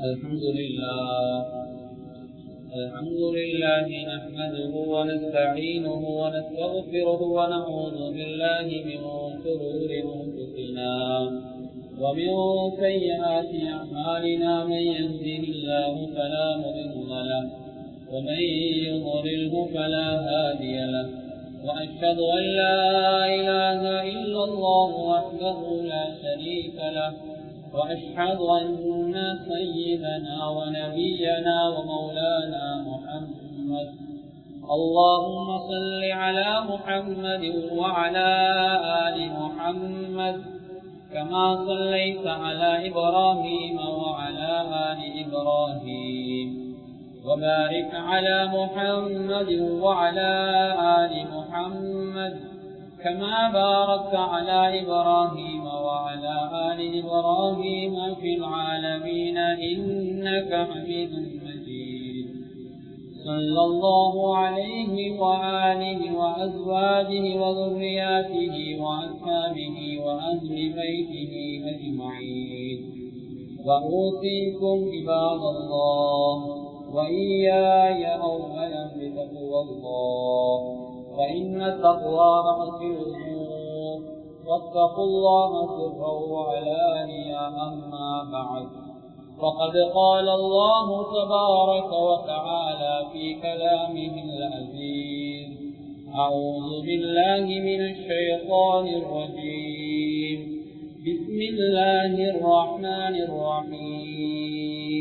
الحمد لله الحمد لله نحمده ونستعينه ونستغفره ونعوذ بالله من شرور أنفسنا ومن سيئات أعمالنا من يهده الله فلا مضل له ومن يضلله فلا هادي له وأشهد أن لا إله إلا الله وحده لا شريك له وأشهد أن سيدنا ونبينا ومولانا محمد اللهم صل على محمد وعلى آل محمد كما صليت على إبراهيم وعلى آل إبراهيم وبارك على محمد وعلى آل محمد كما باركت على إبراهيم وعلى آل إبراهيم في العالمين إنك حميد مجيد صلى الله عليه وآله وأزواجه وذرياته وأصحابه وأهل بيته أجمعين وأوصيكم عباد الله وإياي أولا بتقوى الله فإن التقوى رأس الأمور واتقوا الله سرا وعلانيا أما بعد فقد قال الله تبارك وتعالى في كلامه العزيز أعوذ بالله من الشيطان الرجيم بسم الله الرحمن الرحيم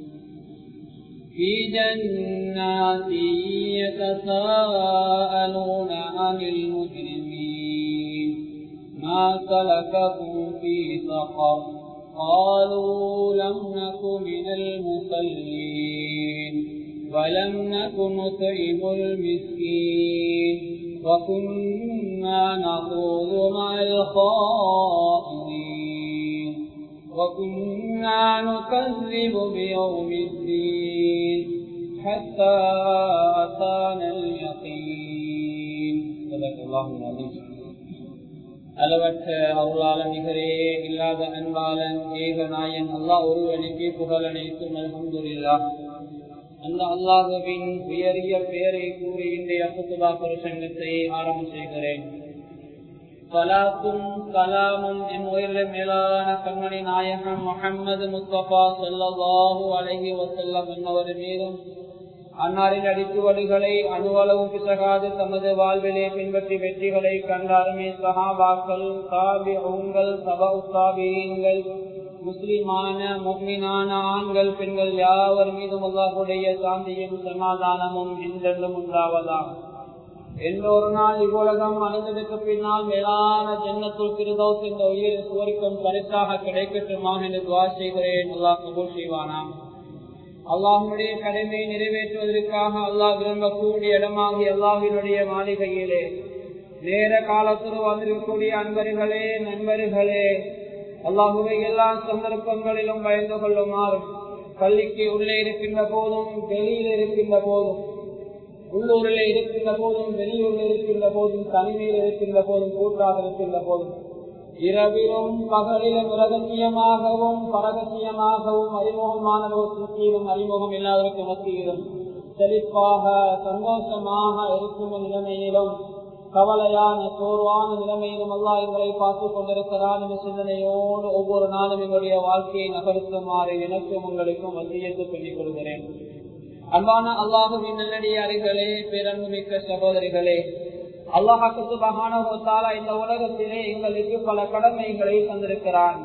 في جنات يتساءلون عن المجرمين ما سلككم في سقر قالوا لم نك من المصلين ولم نك نطعم المسكين وكنا نخوض مع الخائضين وكنا نكذب بيوم الدين حتى أتانا اليقين صدق الله العظيم அளவற்ற அருளாளன் நிகரே இல்லாத அன்பாளன் ஏக நாயன் அல்லாஹ் ஒருவனுக்கு புகழ் அனைத்தும் அல்ஹம்துலில்லா அந்த அல்லாஹுவின் உயரிய பெயரை கூறி இன்றைய புத்துபா பிரசங்கத்தை ஆரம்பம் செய்கிறேன் சலாத்தும் கலாமும் என் உயிரில மேலான கண்மணி நாயகம் முகமது முஸ்தபா சொல்லல்லாஹு அலஹி வசல்லம் என்னவர் மீதும் அன்னாரின் அடித்துவடுகளை அணுவளவு பிசகாது தமது வாழ்விலே பின்பற்றி வெற்றிகளை கண்டாருமே சஹாபாக்கள் தாபி உங்கள் சபா உத்தாபியங்கள் முஸ்லிமான முக்மினான ஆண்கள் பெண்கள் யாவர் மீதும் அல்லாஹுடைய சாந்தியும் சமாதானமும் என்றென்றும் உண்டாவதாம் எல்லொரு நாள் இவ்வுலகம் அணிந்ததுக்கு பின்னால் மேலான ஜன்னத்துள் திருதோஸ் என்ற உயிர் சுவருக்கும் பரிசாக கிடைக்கட்டுமாக என்று துவா செய்கிறேன் அல்லாஹ் கபூல் செய்வானாம் அல்லாஹுடைய கடமையை நிறைவேற்றுவதற்காக அல்லாஹ் விரும்பக்கூடிய இடமாகி அல்லாஹினுடைய மாளிகையிலே நேர காலத்தில் வந்திருக்கக்கூடிய அன்பர்களே நண்பர்களே அல்லாஹுவை எல்லா சந்தர்ப்பங்களிலும் பயந்து கொள்ளுமாறும் பள்ளிக்கு உள்ளே இருக்கின்ற போதும் வெளியில் இருக்கின்ற போதும் உள்ளூரில் இருக்கின்ற போதும் வெளியூரில் இருக்கின்ற போதும் தனிமையில் இருக்கின்ற போதும் கூட்டாக இருக்கின்ற போதும் இரவிலும் பகலிலும் ரகசியமாகவும் பரகசியமாகவும் அறிமுகமானவர்களுக்கும் அறிமுகம் இல்லாதவருக்கு மத்தியிலும் செழிப்பாக சந்தோஷமாக இருக்கும் நிலைமையிலும் கவலையான சோர்வான நிலைமையிலும் அல்லா எங்களை பார்த்துக் கொண்டிருக்கிறான் என்ற சிந்தனையோடு ஒவ்வொரு நாளும் எங்களுடைய வாழ்க்கையை நகர்த்துமாறு எனக்கும் உங்களுக்கும் வசியத்து சொல்லிக் கொள்கிறேன் அன்பான அல்லாஹுவின் நல்லடியார்களே பேரன்புமிக்க சகோதரிகளே அல்லாஹாக்கு மகானவத்தாலா இந்த உலகத்திலே எங்களுக்கு பல கடமைகளை தந்திருக்கிறான்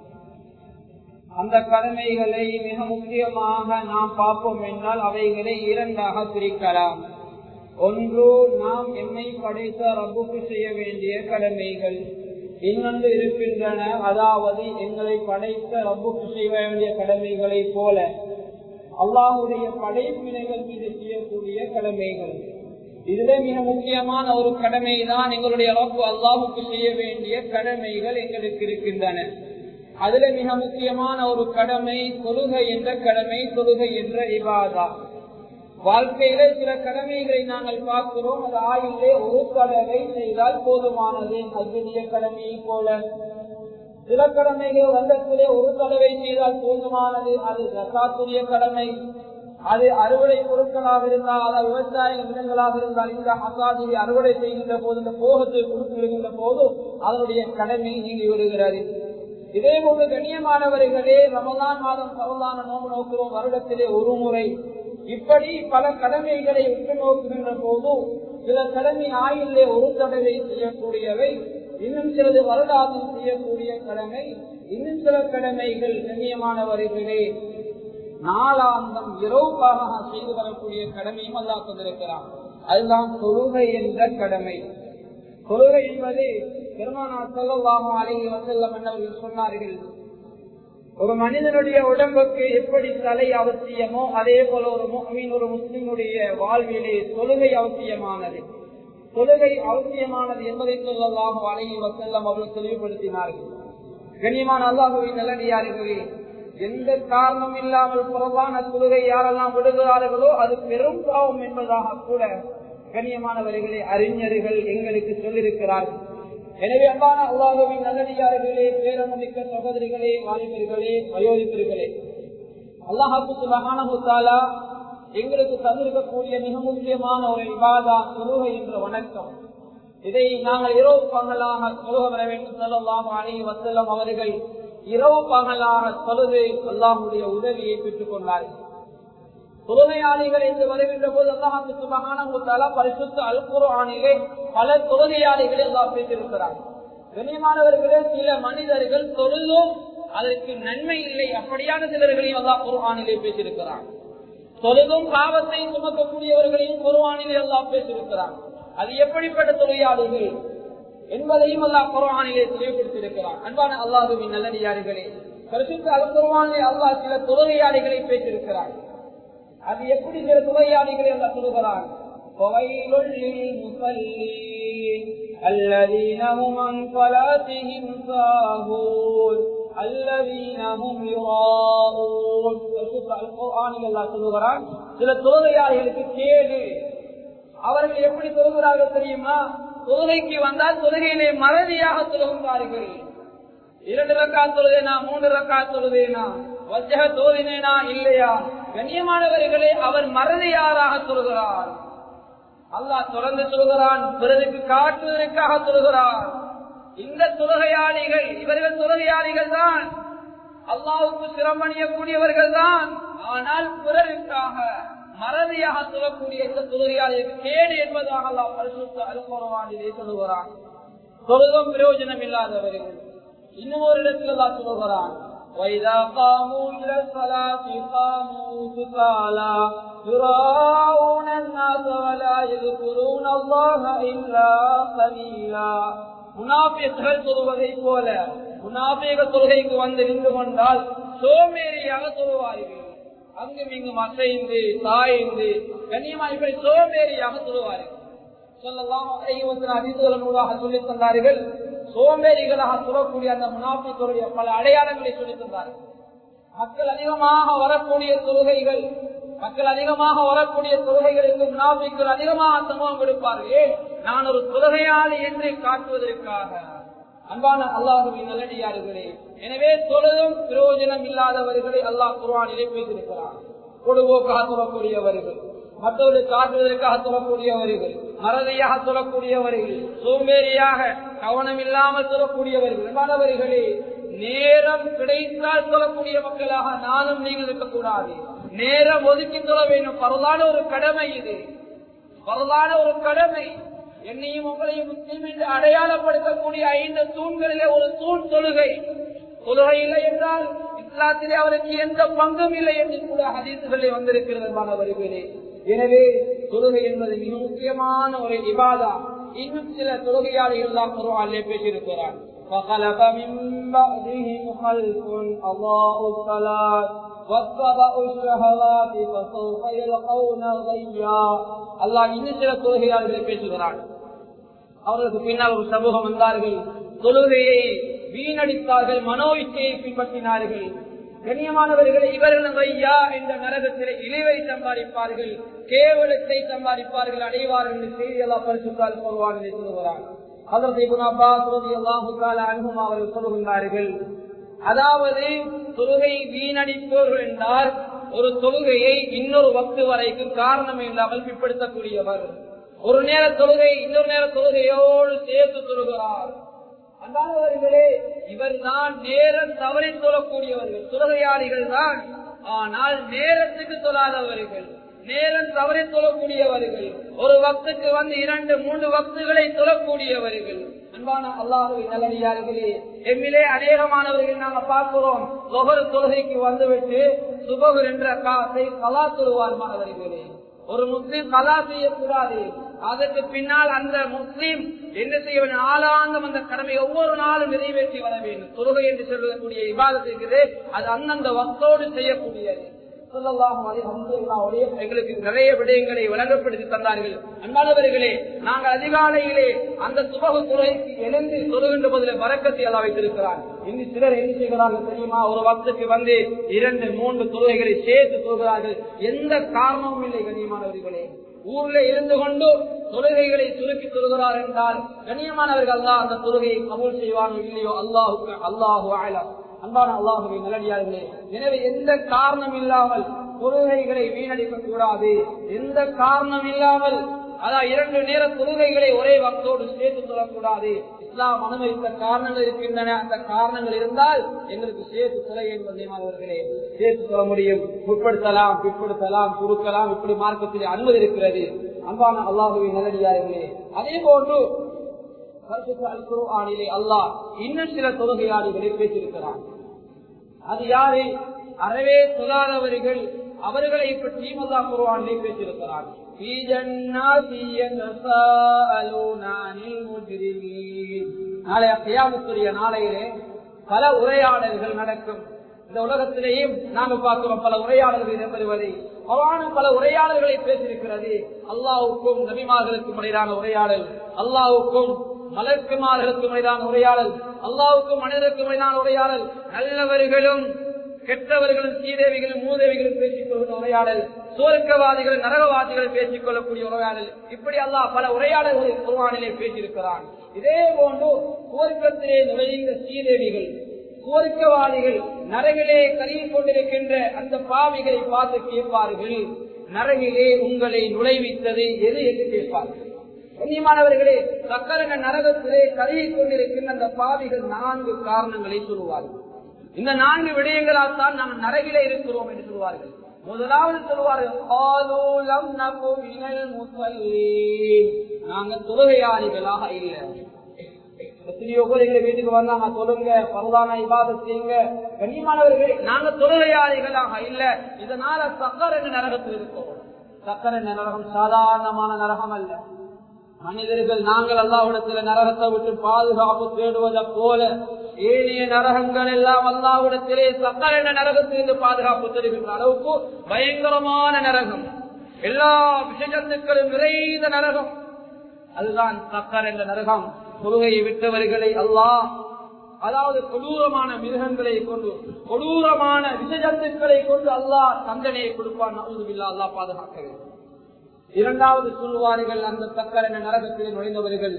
அந்த கடமைகளை மிக முக்கியமாக நாம் பார்ப்போம் என்றால் அவைகளை இரண்டாக பிரிக்கலாம் ஒன்று நாம் எம்மை படைத்த ரப்புக்கு செய்ய வேண்டிய கடமைகள் இன்னொன்று இருக்கின்றன அதாவது எங்களை படைத்த ரப்புக்கு செய்ய வேண்டிய கடமைகளை போல அல்லாஹுடைய படைப்பினைகள் மீது செய்யக்கூடிய கடமைகள் இதுல மிக முக்கியமான ஒரு கடமை தான் எங்களுடைய ரப்பு அல்லாஹுக்கு செய்ய வேண்டிய கடமைகள் எங்களுக்கு இருக்கின்றன அதுல மிக முக்கியமான ஒரு கடமை தொழுகை என்ற கடமை தொழுகை என்ற இபாதா வாழ்க்கையில சில கடமைகளை நாங்கள் பார்க்கிறோம் அது ஆயிலே ஒரு கடமை செய்தால் போதுமானது அஜினிய கடமையை போல சில கடமைகள் வருடத்திலே ஒரு தடவை செய்தால் போதுமானது அது ஜக்காத்துரிய கடமை அது அறுவடை பொருட்களாக இருந்தால் அதாவது விவசாய நிலங்களாக இருந்தால் இந்த அசாதியை அறுவடை செய்கின்ற போது இந்த போகத்தை கொடுத்து விடுகின்ற போது அதனுடைய கடமை நீங்கி விடுகிறது இதே போன்று கண்ணியமானவர்களே ரமதான் மாதம் பரவலான நோம்பு நோக்கிறோம் வருடத்திலே ஒரு முறை இப்படி பல கடமைகளை உற்று நோக்குகின்ற போது சில கடமை ஆயிலே ஒரு தடவை செய்யக்கூடியவை இன்னும் சிலது வரலாறு செய்யக்கூடிய கடமை இன்னும் சில கடமைகள் கண்ணியமானவர்களே நாளாந்தம் இரவுக்காக செய்து வரக்கூடிய கடமையும் அல்லா தந்திருக்கிறான் அதுதான் தொழுகை என்ற கடமை தொழுகை என்பது பெருமானா சொல்லலாம் அழகி வசல்லம் என்னவர்கள் சொன்னார்கள் ஒரு மனிதனுடைய உடம்புக்கு எப்படி தலை அவசியமோ அதே போல ஒரு மீன் ஒரு முஸ்லிமுடைய வாழ்விலே தொழுகை அவசியமானது தொழுகை அவசியமானது என்பதை சொல்லலாம் அழகி வசல்லம் அவர்கள் தெளிவுபடுத்தினார்கள் கண்ணியமான அல்லாஹுவின் நல்லடியார்களே எந்த காரணம் இல்லாமல் புறவான தொழுகை யாரெல்லாம் விடுகிறார்களோ அது பெரும் பாவம் என்பதாக கூட கண்ணியமானவர்களே அறிஞர்கள் எங்களுக்கு சொல்லியிருக்கிறார்கள் எனவே அன்பான அல்லாஹுவின் நல்லடியார்களே பேரமிக்க சகோதரிகளே வாலிபர்களே வயோதிப்பர்களே அல்லாஹாக்கு மகானமுத்தாலா எங்களுக்கு தந்திருக்கக்கூடிய மிக முக்கியமான ஒரு விவாதா தொழுகை என்ற வணக்கம் இதை நாங்கள் இரவு பகலாக தொழுக வர வேண்டும் சொல்லலாம் அணி வசல்லம் அவர்கள் இரவு பகலாக தொழுது அல்லாஹுடைய உதவியை பெற்றுக் கொண்டார்கள் தொழுகையாளிகள் என்று வருகின்ற போது அல்லாஹாக்கு சுபகான பரிசுத்த அல்குரானிலே பல தொழுகையாளிகளை எல்லாம் பேசியிருக்கிறார் கண்ணியமானவர்களே சில மனிதர்கள் தொழுதும் அதற்கு நன்மை இல்லை அப்படியான சிலர்களையும் அல்லா குர்ஆனிலே பேசியிருக்கிறார் தொழுதும் பாவத்தை சுமக்கக்கூடியவர்களையும் குர்ஆனிலே எல்லாம் பேசியிருக்கிறார் அது எப்படிப்பட்ட தொழிலாளிகள் என்பதையும் அல்லா குர்ஆனிலே தெளிவுபடுத்தியிருக்கிறார் அன்பான அல்லாஹுவின் நல்லடியார்களே பரிசுத்த அல் குர்ஆனிலே அல்லாஹ் சில தொழுகையாளிகளை பேசியிருக்கிறார் அது எப்படி சில துறையாளிகளை அல்ல சொல்லுகிறான் الذين هم عن صلاتهم ساهون الذين هم يراءون القرآن الله சொல்லுகிறான் சில தொழுகையாளிகளுக்கு கேடு அவர்கள் எப்படி தொழுகிறார்கள் தெரியுமா தொழுகைக்கு வந்தால் தொழுகையிலே மறதியாக தொழுகின்றார்கள் இரண்டு ரக்கா தொழுதேனா மூன்று ரக்கா தொழுதேனா வஜக தோதினேனா இல்லையா கண்ணியமானவர்களே அவர் மறதியாராக சொல்கிறார் அல்லாஹ் தொடர்ந்து சொல்கிறான் பிறருக்கு காட்டுவதற்காக சொல்கிறார் இந்த தொழுகையாளிகள் இவர்கள் தொழுகையாளிகள் தான் அல்லாவுக்கு சிரமணியக்கூடியவர்கள் தான் ஆனால் பிறருக்காக மறதியாக சொல்லக்கூடிய இந்த தொழுகையாளிகளுக்கு கேடு என்பதாக அல்லாஹ் பரிசுத்த அலுவலவானிலே சொல்லுகிறான் தொழுதும் பிரயோஜனம் இல்லாதவர்கள் இன்னும் ஒரு இடத்துல தான் சொல்லுகிறான் وإذا قاموا إلى الصلاة قاموا سكالا يراءون الناس ولا يذكرون الله إلا قليلا முனாபியர்கள் தொழுவதை போல முனாபியக தொழுகைக்கு வந்து நின்று கொண்டால் சோமேறியாக தொழுவார்கள் அங்கும் இங்கும் அசைந்து தாய்ந்து கண்ணியமா இப்படி சோமேறியாக தொழுவார்கள் சொல்லலாம் அதிர்வுகள் மூலமாக சொல்லித் தந்தார்கள் சோம்பேறிகளாக சொல்லக்கூடிய அந்த முனாபித்துடைய பல அடையாளங்களை சொல்லித் தந்தார்கள் மக்கள் அதிகமாக வரக்கூடிய தொழுகைகள் மக்கள் அதிகமாக வரக்கூடிய தொழுகைகள் என்று முனாபிக்கள் அதிகமாக சமூகம் கொடுப்பார்கள் நான் ஒரு தொழுகையாளி என்று காட்டுவதற்காக அன்பான அல்லாஹுவின் நல்லடியார்களே எனவே தொழுதும் பிரயோஜனம் இல்லாதவர்களை அல்லாஹ் குர்வானிலே பேசியிருக்கிறார் பொடுபோக்காக சொல்லக்கூடியவர்கள் மற்றவர்கள் காட்டுவதற்காக சொல்லக்கூடியவர்கள் மறதியாக சொல்லக்கூடியவர்கள் சோம்பேறியாக கவனம் இல்லாமல் சொல்லக்கூடியவர்கள் என்பவர்களே நேரம் கிடைத்தால் சொல்லக்கூடிய மக்களாக நானும் நீங்கள் இருக்கக்கூடாது நேரம் ஒதுக்கி சொல்ல வேண்டும் பரவான ஒரு கடமை இது பரவான ஒரு கடமை என்னையும் உங்களையும் முஸ்லீம் என்று அடையாளப்படுத்தக்கூடிய ஐந்து தூண்களிலே ஒரு தூண் தொழுகை தொழுகை இல்லை என்றால் இஸ்லாத்திலே அவருக்கு எந்த பங்கும் இல்லை என்று கூட ஹதீசுகளில் வந்திருக்கிறது மாணவர்களே எனவே தொழுகை என்பது மிக முக்கியமான ஒரு இபாதா இன்னும் சில தொழுகையாளிகள் தான் குருவாலே பேசியிருக்கிறார் فخلف من بعدهم خلف أضاءوا الصلاة واتبعوا الشهوات فسوف يلقون غيا அல்லாஹ் இன்னும் சில தொழுகையாளர்களை பேசுகிறான் அவர்களுக்கு பின்னால் ஒரு சமூகம் வந்தார்கள் தொழுகையை வீணடித்தார்கள் மனோ இச்சையை பின்பற்றினார்கள் கண்ணியமானவர்களை இவர்கள் ஐயா என்ற நரகத்திலே இழிவை சம்பாதிப்பார்கள் கேவலத்தை சம்பாதிப்பார்கள் அடைவார்கள் செய்தியெல்லாம் பரிசுத்தால் போவார்கள் சொல்லுகிறார் அதற்கு இப்னு அப்பாஸ் ரலியல்லாஹு தஆலா அன்ஹுமா அவர்கள் சொல்லுகின்றார்கள் அதாவது தொழுகை வீணடிப்பவர்கள் என்றால் ஒரு தொழுகையை இன்னொரு வக்து வரைக்கும் காரணம் இல்லாமல் பிற்படுத்தக்கூடியவர் ஒரு நேர தொழுகை இன்னொரு நேர தொழுகையோடு சேர்த்து தொழுகிறார் அன்பானவர்களே இவர் தான் நேரம் தவறி தொழக்கூடியவர்கள் தொழுகையாளிகள் தான் ஆனால் நேரத்துக்கு தொழாதவர்கள் நேரம் தவறி தொழக்கூடியவர்கள் ஒரு வக்துக்கு வந்து இரண்டு மூன்று வக்துகளை தொழக்கூடியவர்கள் அன்பான அல்லாஹுவின் நல்லடியார்களே எம்மிலே அநேகமானவர்கள் நாங்க பார்க்கிறோம் தொகர் தொழுகைக்கு வந்துவிட்டு சுபகுர் என்ற காசை கலா தொழுவார் மாணவர்களே ஒரு முஸ்லீம் கலா செய்யக்கூடாது அதற்கு பின்னால் அந்த முஸ்லீம் என்ன செய்ய வேண்டும் ஆளாந்தம் அந்த கடமை ஒவ்வொரு நாளும் நிறைவேற்றி வர வேண்டும் தொழுகை என்று சொல்லக்கூடிய விவாதத்திற்கு அது அந்தந்த வக்தோடு செய்யக்கூடியது எங்களுக்கு நிறைய விடயங்களை வழங்கப்படுத்தி தந்தார்கள் அன்பானவர்களே நாங்கள் அதிகாலையிலே அந்த சுபகு துறைக்கு எழுந்து தொழுகின்ற பதில வரக்கத்தை எல்லாம் வைத்திருக்கிறார் இன்னும் சிலர் என்ன செய்கிறார்கள் தெரியுமா ஒரு வக்துக்கு வந்து இரண்டு மூன்று தொழுகைகளை சேர்த்து சொல்கிறார்கள் எந்த காரணமும் இல்லை கண்ணியமானவர்களே ஊர்ல இருந்து கொண்டு தொழுகைகளை சுருக்கி சொல்கிறார் என்றால் கண்ணியமானவர்கள் அல்லா அந்த தொழுகையை கபூல் செய்வானோ இல்லையோ அல்லாஹுக்கு அல்லாஹு ஆயலாம் அன்பான அல்லாஹுவை நல்லடியார்களே எனவே எந்த காரணம் இல்லாமல் தொழுகைகளை வீணடிக்க கூடாது எந்த காரணம் இல்லாமல் அதான் இரண்டு நேர தொழுகைகளை ஒரே வக்தோடு சேர்த்து சொல்லக்கூடாது இஸ்லாம் அனுமதித்த காரணங்கள் இருக்கின்றன அந்த காரணங்கள் இருந்தால் எங்களுக்கு சேர்த்து தொலை என்பதைமானவர்களே சேர்த்து சொல்ல முடியும் பிற்படுத்தலாம் பிற்படுத்தலாம் சுருக்கலாம் இப்படி மார்க்கத்தில் அனுமதி இருக்கிறது அன்பான அல்லாஹுவை நல்லடியார்களே அதே போன்று ஆணிலே அல்லாஹ் இன்னும் சில தொழுகையாளிகளை பேசியிருக்கிறார் அது யாரு அறவே சொல்லாதவர்கள் அவர்களை பற்றியும் அல்லா குருவானிலே பேசியிருக்கிறார் நாளைய கையாமத்துடைய நாளையிலே பல உரையாடல்கள் நடக்கும் இந்த உலகத்திலேயும் நாங்க பார்க்கிறோம் பல உரையாடல்கள் இடம்பெறுவதை அவனும் பல உரையாடல்களை பேசியிருக்கிறது அல்லாவுக்கும் நபிமார்களுக்கும் இடையிலான உரையாடல் அல்லாவுக்கும் மலர்க்குமார்களுக்கும் இடையிலான உரையாடல் அல்லாவுக்கும் மனிதருக்கும் இடையிலான உரையாடல் நல்லவர்களும் கெட்டவர்களும் சீதேவிகளும் மூதேவிகளும் பேசிக் கொள்கிற உரையாடல் சோர்க்கவாதிகள் நரகவாதிகள் பேசிக் கொள்ளக்கூடிய உரையாடல் இப்படி அல்லாஹ் பல உரையாடல்களை குர்வானிலே பேசியிருக்கிறான் இதே போன்று சுவர்க்கத்திலே நுழைந்த சீதேவிகள் சுவர்க்கவாதிகள் நரகிலே கருகிக் கொண்டிருக்கின்ற அந்த பாவிகளை பார்த்து கேட்பார்கள் நரகிலே உங்களை நுழைவித்தது எது என்று கேட்பார்கள் கண்ணியமானவர்களே சக்கரங்க நரகத்திலே கருகிக் கொண்டிருக்கின்ற அந்த பாவிகள் நான்கு காரணங்களை சொல்லுவார்கள் இந்த நான்கு விடயங்களால் தான் நாம் நரகில இருக்கிறோம் என்று சொல்வார்கள் முதலாவது சொல்வார்கள் நாங்க தொழுகையாளிகளாக இல்லை எத்தனையோ பேர் எங்க வீட்டுக்கு வந்தாங்க தொழுங்க பரவான இபாத செய்யுங்க கண்ணியமானவர்களே நாங்க தொழுகையாளிகளாக இல்ல இதனால சக்கர என்ற நரகத்தில் இருக்கிறோம் சக்கர என்ற நரகம் சாதாரணமான நரகம் அல்ல மனிதர்கள் நாங்கள் அல்லாவிடத்தில் நரகத்தை விட்டு பாதுகாப்பு தேடுவதை போல ஏனைய நரகங்கள் எல்லாம் அல்லாவிடத்திலே சக்கர என்ற நரகத்திலிருந்து பாதுகாப்பு தருகின்ற அளவுக்கு பயங்கரமான நரகம் எல்லா விஷஜந்துக்களும் நிறைந்த நரகம் அதுதான் சக்கர் என்ற நரகம் தொழுகையை விட்டவர்களை அல்லாஹ் அதாவது கொடூரமான மிருகங்களை கொண்டு கொடூரமான விஷஜந்துக்களை கொண்டு அல்லாஹ் தண்டனையை கொடுப்பான் நவுதுபில்லா அல்லாஹ் பாதுகாக்க வேண்டும் இரண்டாவது சொல்வார்கள் அந்த சக்கர என்ற நரகத்தில் நுழைந்தவர்கள்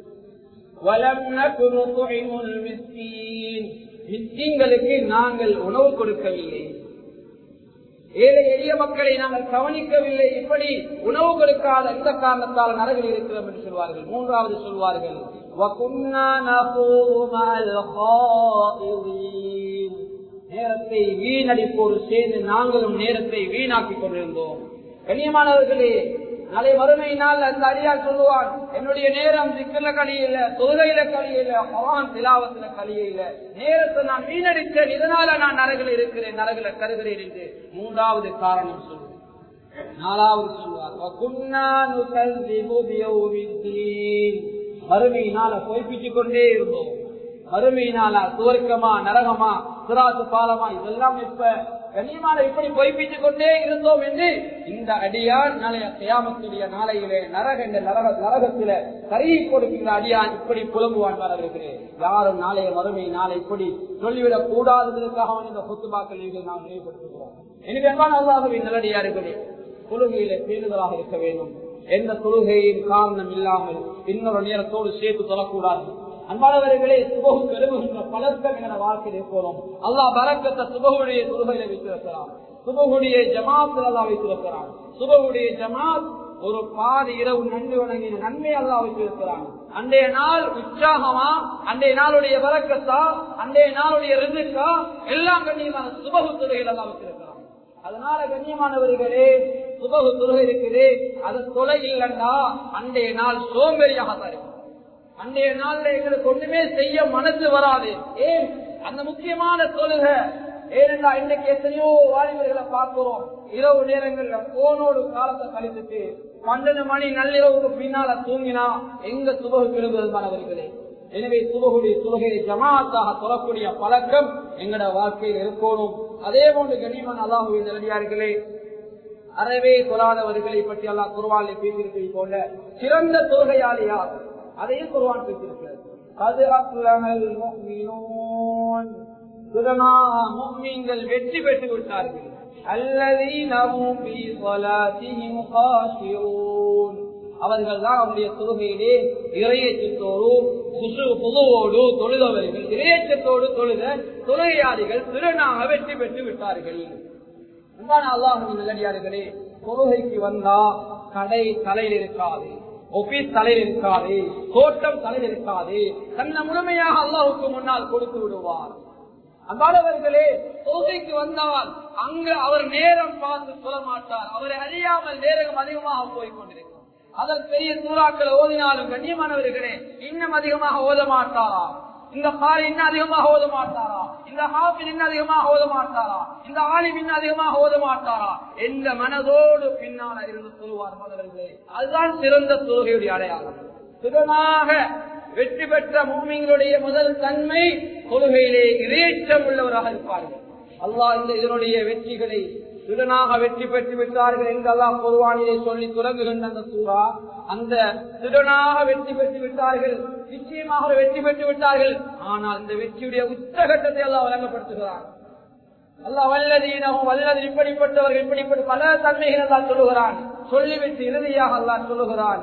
மிஸ்கீன்களுக்கு நாங்கள் உணவு கொடுக்கவில்லை ஏழை எளிய மக்களை நாங்கள் கவனிக்கவில்லை இப்படி உணவு கொடுக்காத இந்த காரணத்தால் நரகில் இருக்கிறோம் என்று சொல்வார்கள் மூன்றாவது சொல்வார்கள் நேரத்தை வீணடிப்போடு சேர்ந்து நாங்களும் நேரத்தை வீணாக்கி கொண்டிருந்தோம் கண்ணியமானவர்களே நாளை வறுமையினால் அந்த அடியார் சொல்லுவான் என்னுடைய நேரம் சிக்கல கழியில தொழுகையில கழியில பவான் திலாவத்துல கழியில நேரத்தை நான் வீணடித்தேன் இதனால நான் நரகில் இருக்கிறேன் நரகில கருகிறேன் என்று மூன்றாவது காரணம் சொல்லுவேன் நாலாவது சொல்வார் மறுமையினால பொய்ப்பிச்சுக் கொண்டே இருந்தோம் மறுமையினால சுவர்க்கமா நரகமா சிராசு பாலமா இதெல்லாம் இப்ப கண்ணியமான இப்படி பொய்ப்பித்துக் கொண்டே இருந்தோம் என்று இந்த அடியான் நாளைய கயாமத்துடைய நாளையிலே நரக என்ற நரக நரகத்தில கருகி கொடுக்கின்ற அடியான் இப்படி புலம்புவான் வரவிருக்கிறேன் யாரும் நாளைய மறுமை நாளை இப்படி சொல்லிவிடக் கூடாததற்காக இந்த சொத்துமாக்கள் நாம் நினைவுபடுத்துகிறோம் எனவே அன்பான அல்லாஹுவின் நல்லடியார்களே கொள்கையில பேருதலாக இருக்க வேண்டும் எந்த தொழுகையின் காரணம் இல்லாமல் இன்னொரு நேரத்தோடு சேர்த்து சொல்லக்கூடாது அன்பானவர்களே சுபகுக்கு எழுவுகின்ற பழக்கம் என வாழ்க்கையில் இருக்கிறோம் அல்லாஹ் பறக்கத்தை சுபகுடைய தொழுகையில வைத்திருக்கிறான் சுபகுடைய ஜமாத்தில் அல்லா வைத்திருக்கிறான் சுபகுடைய ஜமாத் ஒரு பாதி இரவு நன்றி வணங்கின நன்மை அல்லா வைத்திருக்கிறான் அன்றைய நாள் உற்சாகமா அன்றைய நாளுடைய வரக்கத்தா அன்றைய நாளுடைய ரிசுக்கா எல்லாம் கண்ணியமான சுபகு தொழுகையில் அல்லா வைத்திருக்கிறான் அதனால கண்ணியமானவர்களே சுபகு தொழுகை இருக்குது அது தொலை இல்லைண்டா அன்றைய நாள் சோம்பேறியாக தான் இருக்கும் அன்றைய நாள்ல எங்களுக்கு ஒண்ணுமே செய்ய மனசு வராது ஏன் அந்த முக்கியமான தொழுகை ஏனென்றா இன்னைக்கு எத்தனையோ வாலிபர்களை பார்க்கிறோம் இரவு நேரங்கள்ல போனோடு காலத்தை கழித்துட்டு பன்னெண்டு மணி நள்ளிரவுக்கு பின்னால தூங்கினா எங்க சுபகு கெடுவதுமானவர்களே எனவே சுபகுடைய சுலகையை ஜமாத்தாக தொடரக்கூடிய பழக்கம் எங்கட வாழ்க்கையில் இருக்கணும் அதே போன்று கண்ணியமான அல்லாஹுவின் நல்லடியார்களே அறவே தொழாதவர்களை பற்றி அல்லாஹ் குருவானை பேசியிருப்பதை போல சிறந்த தொழுகையாளியார் அதையும் குருவான் பேசியிருக்கிறது அது அஸ்லமல் முஃமினூன் முக்மீன்கள் வெற்றி பெற்று விட்டார்கள் அல்லதீனஹும் ஃபீ ஸலாத்திஹிம் காஷிஊன் அவர்கள் தான் அவருடைய தொழுகையிலே இறையச்சத்தோடு குசு புதுவோடு தொழுதவர்கள் இறையச்சத்தோடு தொழுத தொழுகையாளிகள் திருநாக வெற்றி பெற்று விட்டார்கள் அன்பான அல்லாஹுவின் நல்லடியார்களே தொழுகைக்கு வந்தா கடை தலையில் இருக்காது ஒபீஸ் தலையில் இருக்காது தோட்டம் தலையில் இருக்காது தன்னை முழுமையாக அல்லாஹுக்கு முன்னால் கொடுத்து விடுவார் அன்பானவர்களே தொழுகைக்கு வந்தால் அங்கு அவர் நேரம் பார்த்து சொல்ல மாட்டார் அவரை அறியாமல் நேரம் அதிகமாக போய் கொண்டிருக்கிறார் அதன் பெரிய சூறாக்களை ஓதினாலும் கண்ணியமானவர்களே இன்னும் அதிகமாக ஓத மாட்டாரா இந்த காரி இன்னும் அதிகமாக ஓத மாட்டாரா இந்த ஹாஃபில் இன்னும் அதிகமாக ஓத மாட்டாரா இந்த ஆலிம் இன்னும் அதிகமாக ஓத மாட்டாரா எந்த மனதோடு பின்னால் இருந்து சொல்லுவார் மகர்களே அதுதான் சிறந்த தொழுகையுடைய அடையாளம் திறனாக வெற்றி பெற்ற மூமிங்களுடைய முதல் தன்மை தொழுகையிலே இறைச்சம் உள்ளவராக இருப்பார்கள் அல்லாஹ் இந்த இதனுடைய வெற்றிகளை திறனாக வெற்றி பெற்று விட்டார்கள் என்றெல்லாம் பொதுவானிலே சொல்லி தொடங்குகின்ற அந்த சூறா அந்த திறனாக வெற்றி பெற்று விட்டார்கள் நிச்சயமாக வெற்றி பெற்று விட்டார்கள் ஆனால் இந்த வெற்றியுடைய உச்சகட்டத்தை எல்லாம் வழங்கப்படுத்துகிறார் அல்லா வல்லதீனமும் வல்லது இப்படிப்பட்டவர்கள் இப்படிப்பட்ட பல தன்மைகள் எல்லாம் சொல்லுகிறான் சொல்லிவிட்டு இறுதியாக அல்லாஹ் சொல்லுகிறான்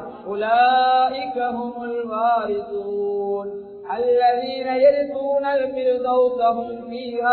உலாயிகஹுமுல் வாரிசூன் الذين يرثون الفردوس هم فيها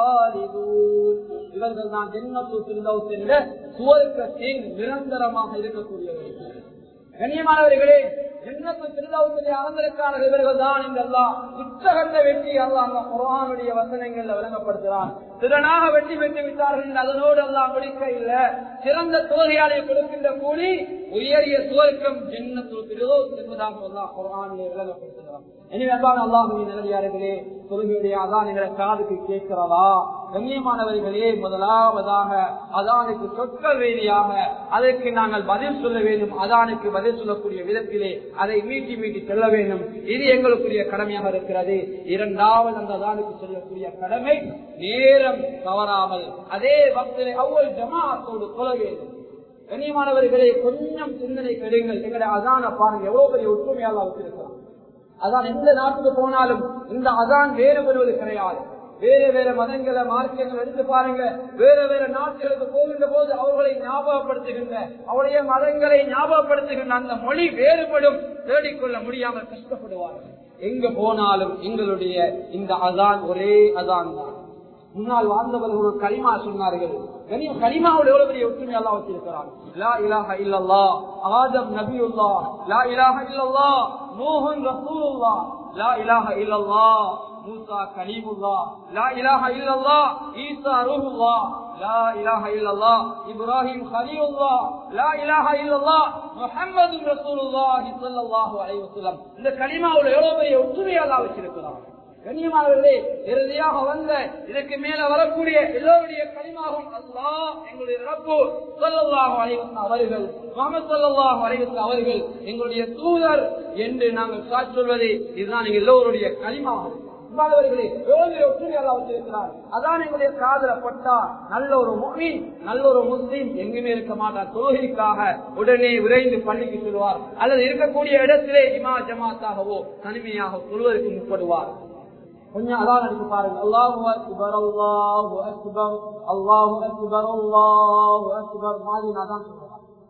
خالدون இவர்கள் தான் ஜென்னத்து பிரிதௌஸ் என்ற சுவர்க்கத்தின் நிரந்தரமாக இருக்கக்கூடியவர்கள் கண்ணியமானவர்களே ஜென்னத்து பிரிதௌசலை அறந்திருக்கான இவர்கள் தான் என்றெல்லாம் உச்சகட்ட வெற்றி அல்லாஹ் குரானுடைய வசனங்கள்ல விளங்கப்படுத்துகிறான் திறனாக வெற்றி பெற்று விட்டார்கள் என்று அதனோடு எல்லாம் முடிக்க இல்ல சிறந்த தோகையாளை கொடுக்கின்ற கூலி உயரிய சுவர்க்கம் ஜென்னத்து பிரிதௌஸ் என்பதாக அல்லாஹ் குரானிலே விளங்கப்படுத்துகிறான் எனவே அல்லாஹுவின் நிலையார்களே தொழுகையுடைய அதான் எங்களை காதுக்கு கேட்கிறதா கண்ணியமானவர்களே முதலாவதாக அதானுக்கு சொற்கள் ரீதியாக அதற்கு நாங்கள் பதில் சொல்ல வேண்டும் அதானுக்கு பதில் சொல்லக்கூடிய விதத்திலே அதை மீட்டி மீட்டி சொல்ல வேண்டும் இது எங்களுக்குரிய கடமையாக இருக்கிறது இரண்டாவது அந்த அதானுக்கு சொல்லக்கூடிய கடமை நேரம் தவறாமல் அதே பக்தரை அவ்வளவு ஜமாத்தோடு சொல்ல வேண்டும் கண்ணியமானவர்களே கொஞ்சம் சிந்தனை கெடுங்கள் எங்களுடைய அதான பாருங்க எவ்வளவு பெரிய ஒற்றுமையாக வச்சிருக்கலாம் அதான் எந்த நாட்டுக்கு போனாலும் இந்த அதான் வேறுபடுவது கிடையாது வேற வேற மதங்களை மார்க்கங்கள் எடுத்து பாருங்க வேற வேற நாட்டுகளுக்கு போகின்ற போது அவர்களை ஞாபகப்படுத்துகின்ற அவருடைய மதங்களை ஞாபகப்படுத்துகின்ற அந்த மொழி வேறுபடும் தேடிக்கொள்ள முடியாமல் கஷ்டப்படுவார்கள் எங்க போனாலும் எங்களுடைய இந்த அதான் ஒரே அதான் தான் முன்னால் வாழ்ந்தவர்கள் ஒரு களிமா சொன்னார்கள் கலிமாவோட எவ்வளவு பெரிய ஒற்றுமை எல்லாம் வச்சிருக்கிறாங்க லா இலாஹ இல்லல்லா ஆதம் நபியுல்லா லா இலாஹ இல்லல்லா நூஹன் ரசூலுல்லா லா இலாஹ இல்லல்லா மூசா கலீமுல்லா லா இலாஹ இல்லல்லா ஈசா ரூஹுல்லா லா இலாஹ இல்லல்லா இப்ராஹிம் கலீலுல்லா லா இலாஹ இல்லல்லா முஹம்மது ரசூலுல்லாஹி ஸல்லல்லாஹு அலைஹி வஸல்லம் இந்த கலிமாவோட எவ்வளவு பெரிய ஒற்றுமை எல்லாம் வச்சிருக்கிறாங்க கண்ணியமானவர்களே இறுதியாக வந்த இதற்கு மேல வரக்கூடிய எல்லோருடைய கனிமாகும் அல்லா எங்களுடைய ரப்பு சொல்லல்லாஹு அலைவசன் அவர்கள் முகமது சொல்லல்லாஹு அலைவசன் அவர்கள் எங்களுடைய தூதர் என்று நாங்கள் சாட்சி சொல்வது இதுதான் எங்கள் எல்லோருடைய கனிமாகும் அன்பானவர்களே எவ்வளவு ஒற்றுமை அல்லா வச்சிருக்கிறார் அதான் எங்களுடைய காதல பட்டா நல்ல ஒரு மொழி நல்ல ஒரு முஸ்லீம் எங்குமே இருக்க மாட்டார் தொழுகைக்காக உடனே விரைந்து பள்ளிக்கு செல்வார் அல்லது இருக்கக்கூடிய இடத்திலே இமா ஜமாத்தாகவோ தனிமையாக சொல்வதற்கு முற்படுவார் கொஞ்சம் அதான் அடிச்சு பாருங்க அல்லாஹு அக்பர் அல்லாஹு அக்பர் அல்லாஹு அக்பர் அல்லாஹு அக்பர் மாதிரி நான் தான் சொல்றேன்